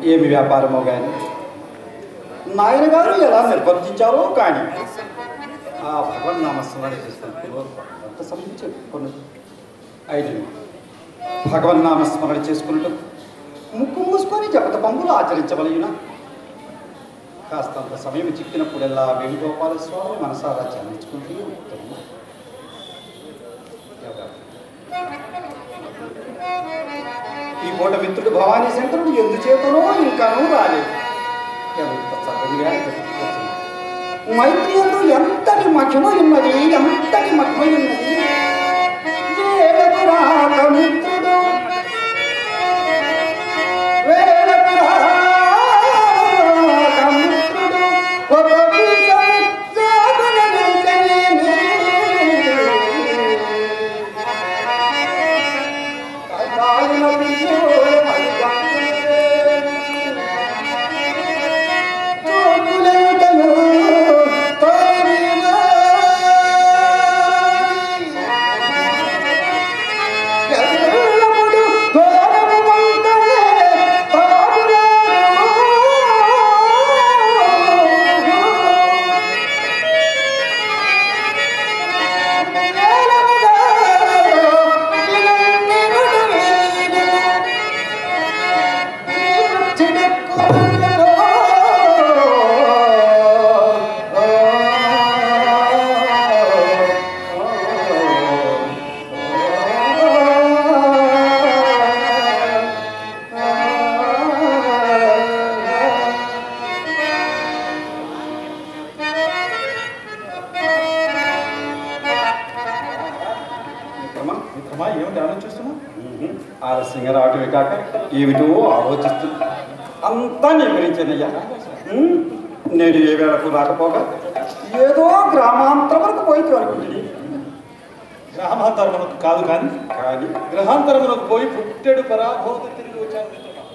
ఏమి వ్యాపారమో కానీ నాయన గారు ఎలా నిర్వర్తించారో కానీ ఆ భగవన్ నామస్మరణ చేసుకుంటూ కొంత సమయం చెప్పుకున్నది ఐదు భగవన్ నామస్మరణ చేసుకున్నట్టు ముక్కు మూసుకొని జపత పంపులు ఆచరించవలయున కాస్తంత సమయం చిక్కినప్పుడల్లా వేణుగోపాల స్వామి మనసారా చలించుకుంటూ ఉంటాము ఈ పూట మిత్రుడు భవానీ శంకరుడు ఎందుచేతనో ఇంకానూ రాలేదు ఎంత చక్కగా చెప్పుకొచ్చింది. మైత్రి ఎందు ఎంతటి మహిమ ఉన్నది ఎంతటి మహిమ ఉన్నది వేలకు రాక మిత్రుడు వేలకు రాక మిత్రుడు ఒక విషం సాగునరించలేని. కాలిన పిల్లోడు మరి చూపులేటను తోరినా. ఎల్లప్పుడూ తోరము వంకనే తాగురాను. మిత్రమా మిత్రమా ఏమిటి ఆలోచిస్తున్నావు ఆలస్యంగా రావటమే కాక ఏమిటో ఆలోచిస్తుంది అంతా నీ గురించేనయ్యా ఉమ్, నేడు ఏ వేళకు రాకపోగా ఏదో గ్రామాంతరం వరకు పోయి అనుకుంటుంది గ్రహాంతరమునకు కాదు కానీ కానీ గ్రహాంతరమునకు పోయి పుట్టెడు పరాభవత తిరిగి వచ్చాను మిత్రమా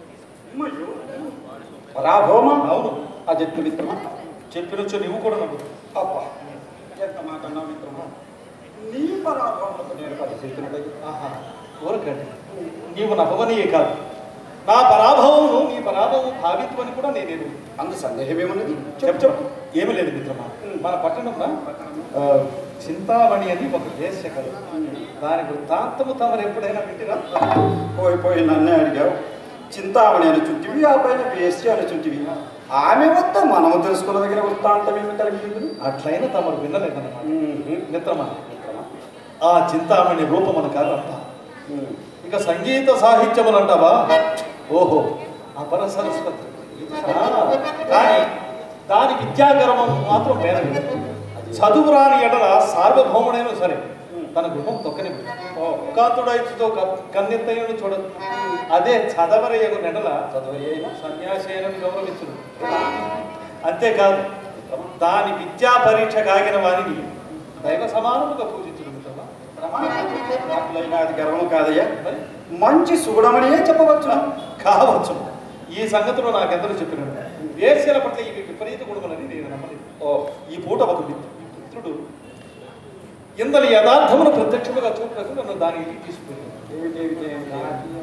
పరాభోమం అవును అది మిత్రమా చెప్పినొచ్చు నువ్వు కూడా నవ్వు అబ్బా ఎంత మాట అన్నావు మిత్రమా నీ పరాభవములకు నేను పరిశీలిస్తున్నదయ్యా ఆహా ఊరకండి నీవు నవ్వనీయే కాదు నా పరాభవమును నీ పరాభవం భావిత్వని కూడా నేను అందు సందేహమేమున్నది చెప్పు చెప్పు ఏమీ లేదు మిత్రమా మన పట్టణంలో ఆ, చింతామణి అని ఒక వేశ్య కలదు దాని వృత్తాంతము తమరు ఎప్పుడైనా వింటిరా పోయి పోయి నన్నే అడిగావు చింతామణి అని చుట్టివి ఆ పైన వేసి అని చుట్టివి ఆమె వద్ద మనము తెలుసుకున్న దగ్గర వృత్తాంతం ఏమి కలిగి అట్లయినా తమరు వినలేదన్నమాట మిత్రమా ఆ చింతామణి రూపమును కాదంతా ఇక సంగీత సాహిత్యములు అంటావా ఓహో అపర సరస్వతి ఆ, కానీ దాని విద్యాగర్వం మాత్రం వేరే చదువు రాని ఎడల సార్వభౌముడైన సరే తన గృహం తొక్కని కాంతుడైతుతో కన్నెత్తయ్యను చూడదు అదే చదవరయ్యకు నెడల చదవయ్యైనా సన్యాసేనని గౌరవించును అంతేకాదు దాని విద్యా పరీక్ష కాగిన వారిని దైవ సమానముగా పూజించడం మిత్రమా. అట్లయినా అది గర్వం కాదయ్యా మరి మంచి సుగుణమనియే చెప్పవచ్చు కావచ్చు ఈ సంగతిలో నాకెందరూ చెప్పినాడు వేశ్యల పట్ల ఇవి విపరీత గుణములని నేను నమ్మలేదు ఓ ఈ పూట ఒక మిత్రు- మిత్రుడు ఇందలి యథార్థమును ప్రత్యక్షముగా చూపుటకు నన్ను దాని ఇంటికి తీసుకుపోయాడు ఏమిటి, ఏమిటి, ఏమిటి?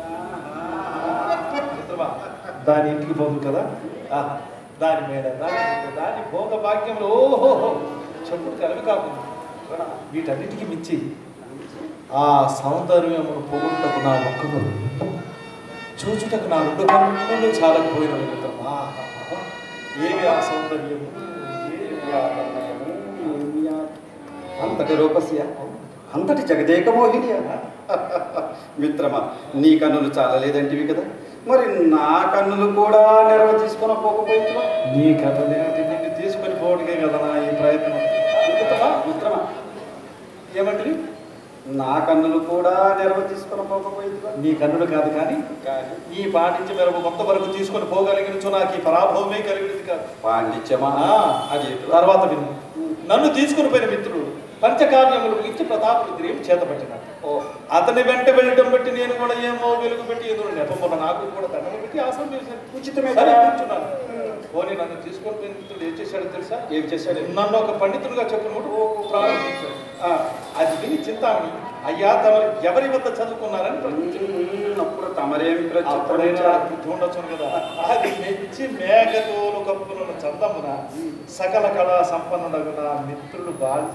మిత్రమా దాని ఇంటికి పోదు కదా ఆహా, దాని మీద దాని మీద, దాని భోగ భాగ్యములు ఓహో చెప్పుడు కలవి కాకుండా వీటన్నిటికీ మించి ఆ సౌందర్యమును పొగుటకు నా మొక్కను చూచుటకు నా రెండు కన్నులు చాలకపోయిన మిత్రమా ఏమి ఆ సౌందర్యము ఏమి ఆ ఆనందమయము, ఏమి ఆ- అంతటి రూపస్య అంతటి జగదేక మోహిని మిత్రమా నీ కన్నులు చాలలేదంటివి కదా మరి నా కన్నులు కూడా నెరవ తీసుకొని పోకపోయిందా నీ కథలేమిటి నిన్ను తీసుకొని పోవడమే కదా నా ఈ ప్రయత్నం మిత్రమా మిత్రమా ఏమంటే నా కన్నులు కూడా నెరవ తీసుకొని పోకపోయిందా నీ కన్నుడు కాదు కానీ కానీ ఈ పాటించి మెరుగు కొంత వరకు తీసుకొని పోగలిగినచో నాకు ఈ పరాభవమే కలిగినది కాదు పాండిత్యమా ఆ, అది తర్వాత విను నన్ను తీసుకుని పోయిన మిత్రుడు పంచకావ్యములు ఇచ్చి ప్రతాపరుద్రేం చేతపట్టినాడు ఓ అతని వెంట వెళ్ళటం బట్టి నేను కూడా ఏమో వెలుగు పెట్టి ఎదురు నెపమున నాకు కూడా దండం పెట్టి ఆసం చేశాను ఉచితమే సరే కదా. కూర్చున్నాను పోనీ నన్ను తీసుకొని పోయిన మిత్రుడు ఏం చేశాడో తెలుసా ఏం చేశాడు నన్ను ఒక పండితుడిగా చెప్పినప్పుడు ప్రారంభించాడు ఆ, అది విని చింతామణి అయ్యా తమరు ఎవరి వద్ద చదువుకున్నారని ప్రశ్నించారు. అప్పుడు తమరేం అప్పుడైనా ప్రత్యుత్తరించారు నాకు బుద్ధి ఉండొచ్చును కదా అది మెచ్చి మేఘతోలు కప్పునున్న చందమున సకల కళా సంపన్నుడగు నా మిత్రుడు బాల్య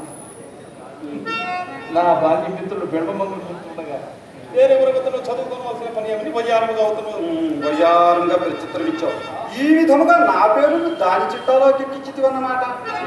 నా బాల్య మిత్రుడు బెడమంగుడు గుర్తుండగా వేరే వరగతలో చదువుకోవాల్సిన పని ఏమని వయ్యారముగా అవుతున్నావు వయ్యారంగా ప్రత్యుత్తరం ఇచ్చావు ఈ విధముగా నా పేరు దాని చిట్టాలోకి ఎక్కించితివన్నమాట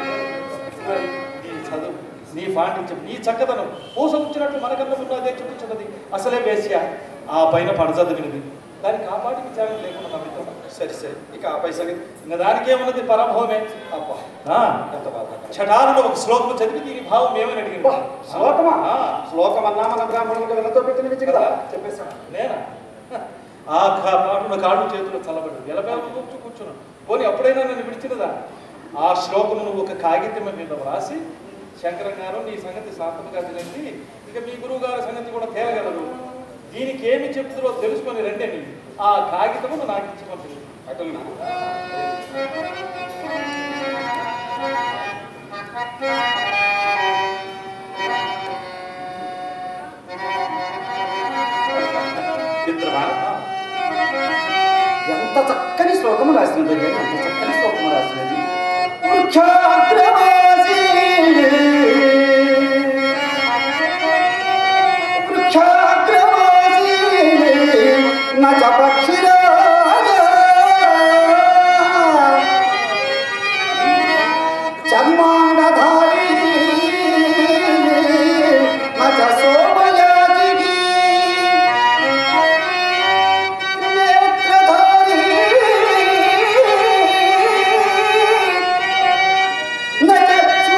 నీ చదువు నీ పాండిత్యం నీ చక్కదనం పూసముచ్చినట్లు మనకన్నా ముందు అదే చూపించున్నది అసలే వేశ్య ఆ పైన పడచదివినది దాన్ని కాపాడి విచారణ లేకుండా నమ్మిద్దాం సరే సరే ఇక ఆ పై సంగతి ఇంకా దానికేమున్నది పరభవమే అబ్బా ఆ, ఎంత బాధ చటాలలో ఒక శ్లోకం చదివి దీని భావం ఏమని అడిగింది అబ్బా, శ్లోకమా ఆ, శ్లోకం అన్నా మన బ్రాహ్మణులకు వెనతో పెట్టిన విద్య కదా చెప్పేశాను నేనా ఆ కా- పాటున కాళ్ళు చేతులు చల్లబడి ఎలబేల కూర్చు కూర్చున్నాను పోనీ అప్పుడైనా నన్ను విడిచినదా ఆ శ్లోకము నువ్వు ఒక కాగితం మీద వ్రాసి శంకరం గారు నీ సంగతి శాంతముగా తినండి ఇక మీ గురువు గారి సంగతి కూడా తేలగలరు దీనికి ఏమి చెప్తుందో తెలుసుకొని రండి అని ఆ కాగితమును నాకు ఇచ్చి పంపింది అటున్నా మిత్రమా ఎంత చక్కని శ్లోకము రాసినది అయ్యా, ఎంత చక్కని శ్లోకము రాసినది వృక్షాగ్రవాసి వృక్షాగ్రవాసి నచ పక్షిరాజ చర్మాంగధారి నచ సోమయాజికి నేత్రధారి నచ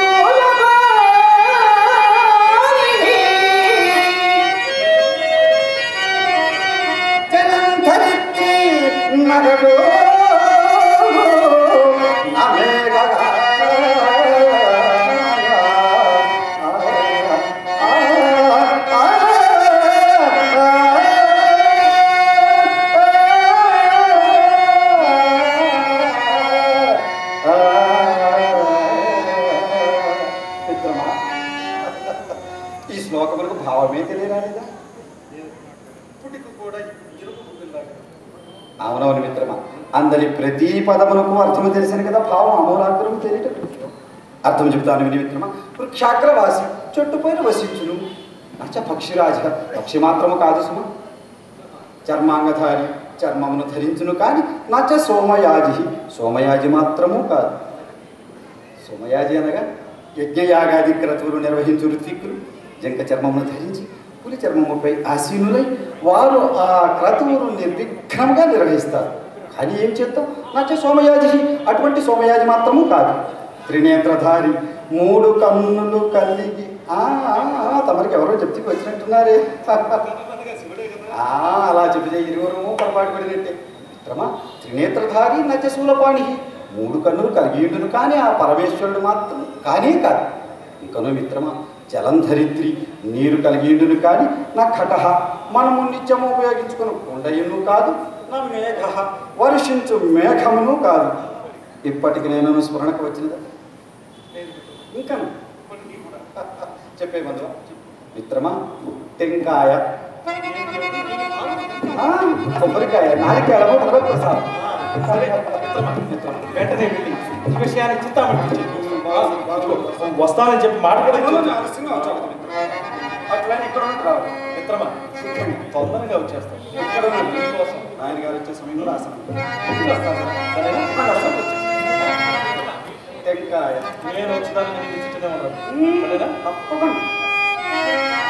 చూలమాని జలంధరిత్రి నరలో నమేగగా మిత్రమా ఈ శ్లోకములకు భావమే తెలియరాలేదా ఇప్పటికి కూడా ఇరుపు గుర్తులాగా అవునవును మిత్రమా అందరి ప్రతి పదమునకు అర్థము తెలిసిన కదా భావం అమూలాగ్రము తెలియటం అర్థం చెప్తాను విని మిత్రమా వృక్షాగ్రవాసి చెట్టు పైన వసించును నచ్చ పక్షిరాజ పక్షి మాత్రము కాదు సుమ చర్మాంగధారి చర్మమును ధరించును కానీ నచ్చ సోమయాజి సోమయాజి మాత్రము కాదు సోమయాజి అనగా యజ్ఞయాగాది క్రతువులు నిర్వహించు ఋత్విక్కులు జంక చర్మమును ధరించి పులి చర్మముపై ఆసీనులై వారు ఆ క్రతువులు నిర్విఘ్నంగా నిర్వహిస్తారు కానీ ఏం చేద్దాం నచ్చ సోమయాజి అటువంటి సోమయాజి మాత్రము కాదు త్రినేత్రధారి మూడు కన్నులు కలిగి ఆ, ఆ, ఆ, తమరికి ఎవరో చెప్తే వచ్చినట్టున్నారే శివుడే కదా ఆ, అలా చెబితే ఇరువురు పొరపాటు పడినట్టే మిత్రమా త్రినేత్రధారి నచ్చ శూలపాణి మూడు కన్నులు కలిగియుండును కానీ ఆ పరమేశ్వరుడు మాత్రం కానే కాదు ఇంకనో మిత్రమా జలం ధరిత్రి నీరు కలిగియుండును కానీ నా ఖటహ మనము నిత్యము ఉపయోగించుకుని కుండయును కాదు నా మేఘ వర్షించు మేఘమును కాదు ఇప్పటికి నేను స్మరణకు వచ్చినదా లేదు ఇంకా ఇప్పటికీ కూడా చెప్పే మందువా మిత్రమా టెంకాయ ఆ, కొబ్బరికాయ నారికేళము భగవత్ ప్రసాదం సరే మిత్రమా, మిత్రమా, వెంటనే వెళ్ళి ఈ విషయాన్ని చింతామణి వస్తానని చెప్పి మాట కూడా ఇచ్చి- అట్లా ఇక్కడ నుండి రావాలి మిత్రమా తొందరగా వచ్చేస్తాను ఇక్కడ నుండి మీకోసం. ఆయన గారు వచ్చే సమయంలో ఆసనం వస్తాను. సరేనా? టెంకాయ నేను వచ్చేదాన్ని నీకు ఇచ్చినే ఉన్నాను సరేనా తప్పకుండా